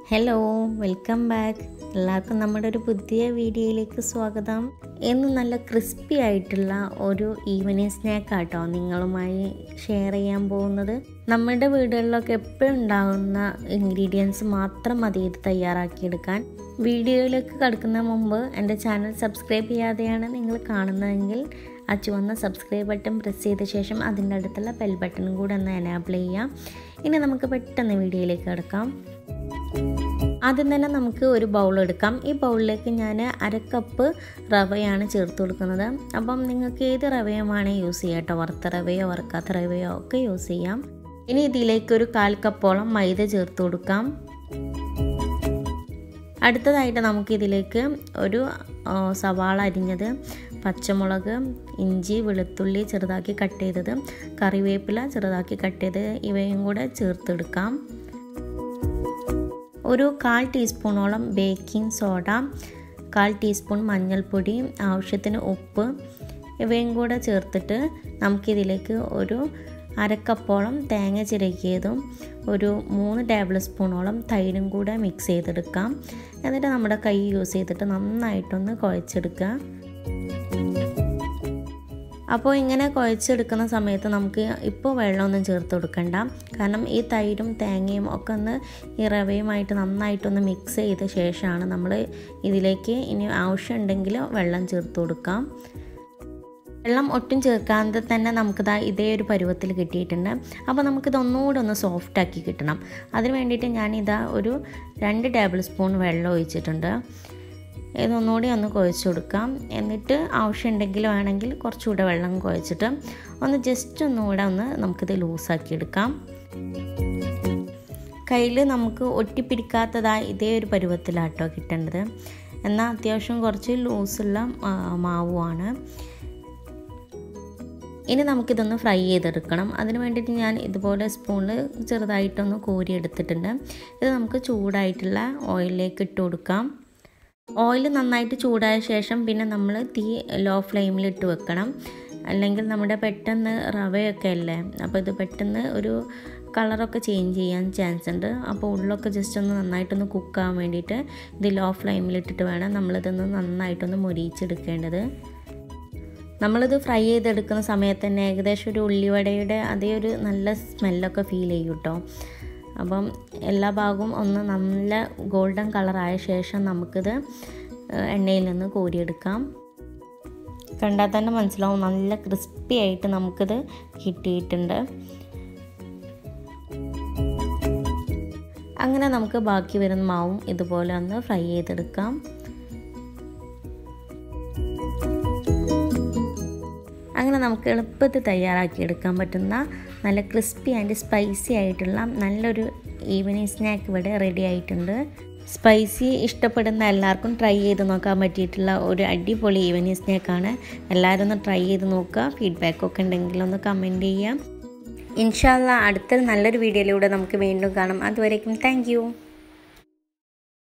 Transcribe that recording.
hello welcome back എല്ലാവർക്കും നമ്മുടെ ഒരു പുതിയ വീഡിയോയിലേക്ക് സ്വാഗതം ഇന്ന് നല്ല ക്രിസ്പി ആയിട്ടുള്ള ഒരു ഈവനിങ് സ്നാക്ക് ആട്ടോ നിങ്ങളുമായി ഷെയർ ചെയ്യാൻ പോകുന്നത് നമ്മുടെ വീടുകളിലൊക്കെ എപ്പോഴും ഉണ്ടാകുന്ന ഇൻഗ്രീഡിയൻസ് മാത്രം മതി ഇത് തയ്യാറാക്കിയെടുക്കാൻ വീഡിയോയിലേക്ക് കടക്കുന്ന മുമ്പ് എൻ്റെ ചാനൽ സബ്സ്ക്രൈബ് ചെയ്യാതെയാണ് നിങ്ങൾ കാണുന്നതെങ്കിൽ ആ ചുവന്ന സബ്സ്ക്രൈബ് ബട്ടൺ പ്രസ് ചെയ്ത ശേഷം അതിൻ്റെ അടുത്തുള്ള ബെൽ ബട്ടണും കൂടെ ഒന്ന് എനാബിൾ ചെയ്യാം ഇനി നമുക്ക് പെട്ടെന്ന് വീഡിയോയിലേക്ക് കിടക്കാം ആദ്യം തന്നെ നമുക്ക് ഒരു ബൗൾ എടുക്കാം ഈ ബൗളിലേക്ക് ഞാൻ അര കപ്പ് റവയാണ് ചേർത്ത് കൊടുക്കുന്നത് അപ്പം നിങ്ങൾക്ക് ഏത് റവയുമാണ് യൂസ് ചെയ്യുക കേട്ടോ വറുത്ത റവയോ വറുക്കാത്ത റവയോ ഒക്കെ യൂസ് ചെയ്യാം ഇനി ഇതിലേക്ക് ഒരു കാൽ കപ്പോളം മൈദ ചേർത്ത് കൊടുക്കാം അടുത്തതായിട്ട് നമുക്കിതിലേക്ക് ഒരു സവാള അരിഞ്ഞത് പച്ചമുളക് ഇഞ്ചി വെളുത്തുള്ളി ചെറുതാക്കി കട്ട് ചെയ്തത് കറിവേപ്പില ചെറുതാക്കി കട്ട് ചെയ്ത് ഇവയും കൂടെ ചേർത്തെടുക്കാം ഒരു കാൽ ടീസ്പൂണോളം ബേക്കിംഗ് സോഡ കാൽ ടീസ്പൂൺ മഞ്ഞൾപ്പൊടി ആവശ്യത്തിന് ഉപ്പ് ഇവയും കൂടെ ചേർത്തിട്ട് നമുക്കിതിലേക്ക് ഒരു അരക്കപ്പോളം തേങ്ങ ചിരക്കിയതും ഒരു മൂന്ന് ടേബിൾ സ്പൂണോളം തൈരും കൂടെ മിക്സ് ചെയ്തെടുക്കാം എന്നിട്ട് നമ്മുടെ കൈ യൂസ് ചെയ്തിട്ട് നന്നായിട്ടൊന്ന് കുഴച്ചെടുക്കുക അപ്പോൾ ഇങ്ങനെ കുഴച്ചെടുക്കുന്ന സമയത്ത് നമുക്ക് ഇപ്പോൾ വെള്ളമൊന്നും ചേർത്ത് കൊടുക്കണ്ട കാരണം ഈ തൈരും തേങ്ങയും ഒക്കെ ഒന്ന് ഈ റവയുമായിട്ട് നന്നായിട്ടൊന്ന് മിക്സ് ചെയ്ത ശേഷമാണ് നമ്മൾ ഇതിലേക്ക് ഇനി ആവശ്യമുണ്ടെങ്കിൽ വെള്ളം ചേർത്ത് കൊടുക്കാം വെള്ളം ഒട്ടും ചേർക്കാതെ തന്നെ നമുക്കിതാ ഇതേ ഒരു പരുവത്തിൽ കിട്ടിയിട്ടുണ്ട് അപ്പോൾ നമുക്കിത് ഒന്നുകൂടെ ഒന്ന് സോഫ്റ്റ് ആക്കി കിട്ടണം അതിന് വേണ്ടിയിട്ട് ഞാനിതാ ഒരു രണ്ട് ടേബിൾ സ്പൂൺ വെള്ളം ഒഴിച്ചിട്ടുണ്ട് ഇതൊന്നുകൂടി ഒന്ന് കുഴച്ച് കൊടുക്കാം എന്നിട്ട് ആവശ്യമുണ്ടെങ്കിൽ വേണമെങ്കിൽ കുറച്ചുകൂടെ വെള്ളം കുഴച്ചിട്ട് ഒന്ന് ജസ്റ്റ് ഒന്നുകൂടെ ഒന്ന് നമുക്കിത് ലൂസാക്കി എടുക്കാം കയ്യിൽ നമുക്ക് ഒട്ടിപ്പിടിക്കാത്തതായി ഇതേ ഒരു പരുവത്തിലാട്ടോ കിട്ടേണ്ടത് എന്നാൽ അത്യാവശ്യം കുറച്ച് ലൂസുള്ള മാവുമാണ് ഇനി നമുക്കിതൊന്ന് ഫ്രൈ ചെയ്തെടുക്കണം അതിന് വേണ്ടിയിട്ട് ഞാൻ ഇതുപോലെ സ്പൂണിൽ ചെറുതായിട്ടൊന്ന് കോരി എടുത്തിട്ടുണ്ട് ഇത് നമുക്ക് ചൂടായിട്ടുള്ള ഓയിലിലേക്ക് ഇട്ട് കൊടുക്കാം ഓയിൽ നന്നായിട്ട് ചൂടായ ശേഷം പിന്നെ നമ്മൾ തീ ലോ ഫ്ലെയിമിൽ ഇട്ട് വെക്കണം അല്ലെങ്കിൽ നമ്മുടെ പെട്ടെന്ന് റവയൊക്കെ അല്ലേ അപ്പോൾ ഇത് പെട്ടെന്ന് ഒരു കളറൊക്കെ ചേഞ്ച് ചെയ്യാൻ ചാൻസ് ഉണ്ട് അപ്പോൾ ഉള്ളൊക്കെ ജസ്റ്റ് ഒന്ന് നന്നായിട്ടൊന്ന് കുക്കാകാൻ വേണ്ടിയിട്ട് ഇത് ലോ ഫ്ലെയിമിലിട്ടിട്ട് വേണം നമ്മളിതൊന്ന് നന്നായിട്ടൊന്ന് മൊരിയിച്ചെടുക്കേണ്ടത് നമ്മളിത് ഫ്രൈ ചെയ്തെടുക്കുന്ന സമയത്ത് തന്നെ ഏകദേശം ഒരു ഉള്ളിവടയുടെ അതേ ഒരു നല്ല സ്മെല്ലൊക്കെ ഫീൽ ചെയ്യും കേട്ടോ അപ്പം എല്ലാ ഭാഗവും ഒന്ന് നല്ല ഗോൾഡൻ കളറായ ശേഷം നമുക്കിത് എണ്ണയിൽ നിന്ന് കോരിയെടുക്കാം കണ്ടാൽ തന്നെ മനസ്സിലാവും നല്ല ക്രിസ്പി ആയിട്ട് നമുക്കിത് കിട്ടിയിട്ടുണ്ട് അങ്ങനെ നമുക്ക് ബാക്കി വരുന്ന മാവും ഇതുപോലെ ഒന്ന് ഫ്രൈ ചെയ്തെടുക്കാം അങ്ങനെ നമുക്ക് എളുപ്പത്തിൽ തയ്യാറാക്കിയെടുക്കാൻ പറ്റുന്ന നല്ല ക്രിസ്പി ആൻഡ് സ്പൈസി ആയിട്ടുള്ള നല്ലൊരു ഈവനിങ് സ്നാക്ക് ഇവിടെ റെഡി ആയിട്ടുണ്ട് സ്പൈസി ഇഷ്ടപ്പെടുന്ന എല്ലാവർക്കും ട്രൈ ചെയ്ത് നോക്കാൻ പറ്റിയിട്ടുള്ള ഒരു അടിപൊളി ഈവനിങ് സ്നാക്കാണ് എല്ലാവരും ഒന്ന് ട്രൈ ചെയ്ത് നോക്കുക ഫീഡ്ബാക്കൊക്കെ ഉണ്ടെങ്കിൽ ഒന്ന് കമൻറ്റ് ചെയ്യാം ഇൻഷാല്ല അടുത്തൊരു നല്ലൊരു വീഡിയോയിലൂടെ നമുക്ക് വീണ്ടും കാണാം അതുവരേക്കും താങ്ക്